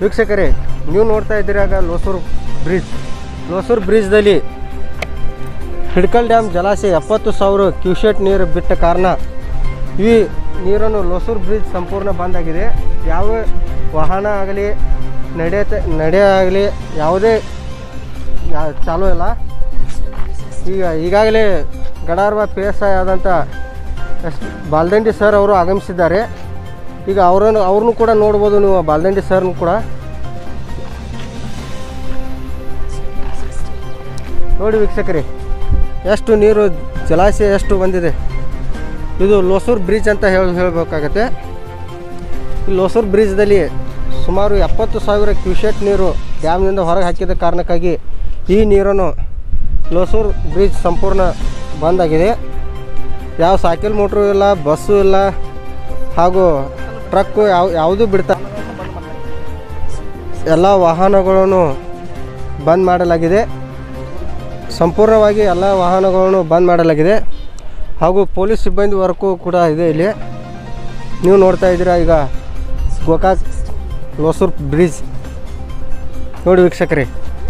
ವೀಕ್ಷಕರೇ ನೀವು ನೋಡ್ತಾ ಇದ್ದೀರಾಗ ಲೋಸೂರು ಬ್ರಿಡ್ಜ್ ಲೋಸೂರು ಬ್ರಿಡ್ಜ್ದಲ್ಲಿ ಹಿಡ್ಕಲ್ ಡ್ಯಾಮ್ ಜಲಾಶಯ ಎಪ್ಪತ್ತು ಸಾವಿರ ಕ್ಯೂಸೆಟ್ ನೀರು ಬಿಟ್ಟ ಕಾರಣ ಈ ನೀರನ್ನು ಲೋಸೂರು ಬ್ರಿಡ್ಜ್ ಸಂಪೂರ್ಣ ಬಂದ್ ಆಗಿದೆ ಯಾವ ವಾಹನ ಆಗಲಿ ನಡೆಯತೆ ನಡೆ ಆಗಲಿ ಯಾವುದೇ ಯಾ- ಚಾಲೂ ಇಲ್ಲ ಈಗ ಈಗಾಗಲೇ ಗಡಾರ್ವ ಪಿ ಎಸ್ ಐ ಆದಂಥ ಎಸ್ ಬಾಲ್ದಂಡಿ ಸರ್ ಅವರು ಆಗಮಿಸಿದ್ದಾರೆ ಈಗ ಅವರನ್ನು ಅವ್ರನ್ನೂ ಕೂಡ ನೋಡ್ಬೋದು ನೀವು ಬಾಲ್ದಂಡಿ ಸರ್ನು ಕೂಡ ನೋಡಿ ವೀಕ್ಷಕರೇ ಎಷ್ಟು ನೀರು ಜಲಾಶಯ ಎಷ್ಟು ಬಂದಿದೆ ಇದು ಲೋಸೂರು ಬ್ರಿಡ್ಜ್ ಅಂತ ಹೇಳಿ ಹೇಳಬೇಕಾಗತ್ತೆ ಈ ಲೋಸೂರು ಬ್ರಿಡ್ಜ್ದಲ್ಲಿ ಸುಮಾರು ಎಪ್ಪತ್ತು ಸಾವಿರ ಕ್ಯೂಸೆಟ್ ನೀರು ಡ್ಯಾಮ್ನಿಂದ ಹೊರಗೆ ಹಾಕಿದ ಕಾರಣಕ್ಕಾಗಿ ಈ ನೀರನ್ನು ಲೋಸೂರು ಬ್ರಿಡ್ಜ್ ಸಂಪೂರ್ಣ ಬಂದಾಗಿದೆ ಯಾವ ಸೈಕಲ್ ಮೋಟ್ರು ಇಲ್ಲ ಬಸ್ಸು ಇಲ್ಲ ಹಾಗೂ ಟ್ರಕ್ಕು ಯಾವ ಯಾವುದೂ ಬಿಡ್ತಾ ಎಲ್ಲ ವಾಹನಗಳನ್ನು ಬಂದ್ ಮಾಡಲಾಗಿದೆ ಸಂಪೂರ್ಣವಾಗಿ ಎಲ್ಲ ವಾಹನಗಳನ್ನು ಬಂದ್ ಮಾಡಲಾಗಿದೆ ಹಾಗೂ ಪೊಲೀಸ್ ಸಿಬ್ಬಂದಿ ವರ್ಕು ಕೂಡ ಇದೆ ಇಲ್ಲಿ ನೀವು ನೋಡ್ತಾ ಇದ್ದೀರಾ ಈಗ ಗೋಕಾಕ್ ಲೋಸೂರ್ ಬ್ರಿಡ್ಜ್ ನೋಡಿ ವೀಕ್ಷಕರೇ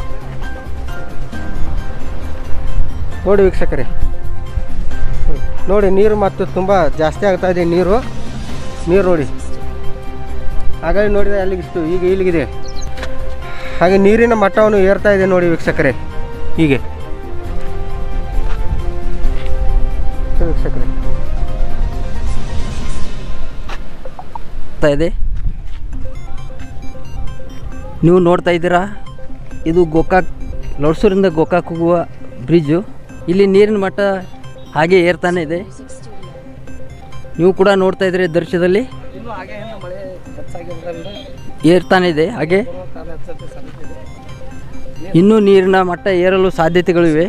ನೋಡಿ ವೀಕ್ಷಕರೇ ನೋಡಿ ನೀರು ಮತ್ತು ತುಂಬ ಜಾಸ್ತಿ ಆಗ್ತಾ ಇದೆ ನೀರು ನೀರು ನೋಡಿ ಹಾಗಾಗಿ ನೋಡಿದರೆ ಅಲ್ಲಿಗಿಷ್ಟು ಈಗ ಇಲ್ಲಿಗಿದೆ ಹಾಗೆ ನೀರಿನ ಮಟ್ಟವನ್ನು ಏರ್ತಾ ಇದೆ ನೋಡಿ ವೀಕ್ಷಕರೇ ಹೀಗೆ ವೀಕ್ಷಕರೇ ಆಗ್ತಾ ಇದೆ ನೀವು ನೋಡ್ತಾ ಇದ್ದೀರಾ ಇದು ಗೋಕಾಕ್ ಲೋಡ್ಸೂರಿಂದ ಗೋಕಾಕ್ ಹೋಗುವ ಬ್ರಿಡ್ಜು ಇಲ್ಲಿ ನೀರಿನ ಮಟ್ಟ ಹಾಗೆ ಏರ್ತಾನೆ ಇದೆ ನೀವು ಕೂಡ ನೋಡ್ತಾ ಇದ್ದೀರಿ ದೃಶ್ಯದಲ್ಲಿ ಏರ್ತಾನೆ ಇದೆ ಹಾಗೆ ಇನ್ನೂ ನೀರಿನ ಮಟ್ಟ ಏರಲು ಸಾಧ್ಯತೆಗಳಿವೆ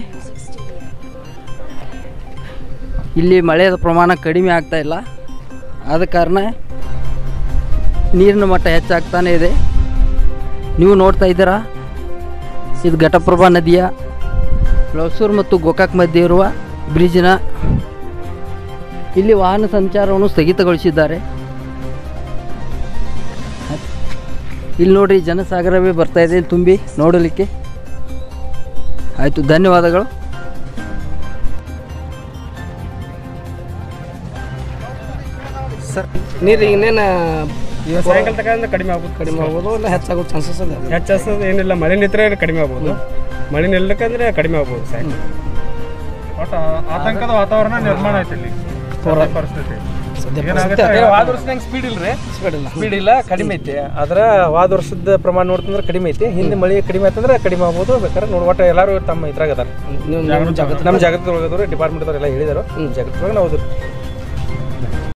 ಇಲ್ಲಿ ಮಳೆಯ ಪ್ರಮಾಣ ಕಡಿಮೆ ಆಗ್ತಾ ಇಲ್ಲ ಆದ ಕಾರಣ ನೀರಿನ ಮಟ್ಟ ಹೆಚ್ಚಾಗ್ತಾನೆ ಇದೆ ನೀವು ನೋಡ್ತಾ ಇದ್ದೀರಾ ಇದು ಘಟಪ್ರಭಾ ನದಿಯ ಲವಸೂರು ಮತ್ತು ಗೋಕಾಕ್ ಮಧ್ಯೆ ಇರುವ ಬ್ರಿಡ್ಜಿನ ಇಲ್ಲಿ ವಾಹನ ಸಂಚಾರವನ್ನು ಸ್ಥಗಿತಗೊಳಿಸಿದ್ದಾರೆ ಇಲ್ಲಿ ನೋಡ್ರಿ ಜನಸಾಗರವೇ ಬರ್ತಾ ಇದೆ ತುಂಬಿ ನೋಡಲಿಕ್ಕೆ ಆಯಿತು ಧನ್ಯವಾದಗಳು ಸರ್ ನೀರು ಇನ್ನೇನು ಇವತ್ತು ಸಾಯಂಕಾಲ ತನಕ ಕಡಿಮೆ ಆಗುತ್ತೆ ಕಡಿಮೆ ಆಗ್ಬೋದು ಇಲ್ಲ ಹೆಚ್ಚಾಗೋ ಚಾನ್ಸಸ್ ಇದೆ ಹೆಚ್ಚು ಏನಿಲ್ಲ ಮಳೆ ನಿಂತರೆ ಕಡಿಮೆ ಆಗ್ಬೋದು ಮಳೆ ನಿಲ್ಲಕಂದ್ರೆ ಕಡಿಮೆ ಆಗ್ಬೋದು ಸಾಯಂಕಾಲ ಒಟ್ಟು ಆತಂಕದ ವಾತಾವರಣ ನಿರ್ಮಾಣ ಐತಿ ಇಲ್ಲಿ ಸದ್ಯ ಪರಿಸ್ಥಿತಿ ಏನಾಗುತ್ತೆ ವಾದ ವರ್ಷದಂಗೆ ಸ್ಪೀಡ್ ಇಲ್ರಿ ಸ್ಪೀಡ್ ಇಲ್ಲ ಸ್ಪೀಡ್ ಇಲ್ಲ ಕಡಿಮೆ ಐತಿ ಆದ್ರೆ ವಾದ ವರ್ಷದ ಪ್ರಮಾಣ ನೋಡ್ತಂದ್ರೆ ಕಡಿಮೆ ಐತಿ ಹಿಂದೆ ಮಳೆ ಕಡಿಮೆ ಆಯ್ತಂದ್ರೆ ಕಡಿಮೆ ಆಗ್ಬೋದು ಬೇಕಾದ್ರೆ ನೋಡಿ ಒಟ್ಟು ಎಲ್ಲರೂ ತಮ್ಮ ಇದ್ರಾಗ ಅದಾರ ನೀವು ಜಾಗೃತಿ ನಮ್ಮ ಜಾಗೃತಿ ಒಳಗದವ್ರು ಡಿಪಾರ್ಟ್ಮೆಂಟ್ ಎಲ್ಲ ಹೇಳಿದಾರು ಜಾಗೃತಿ ಒಳಗೆ ನಾವು ಅದ್ರಿ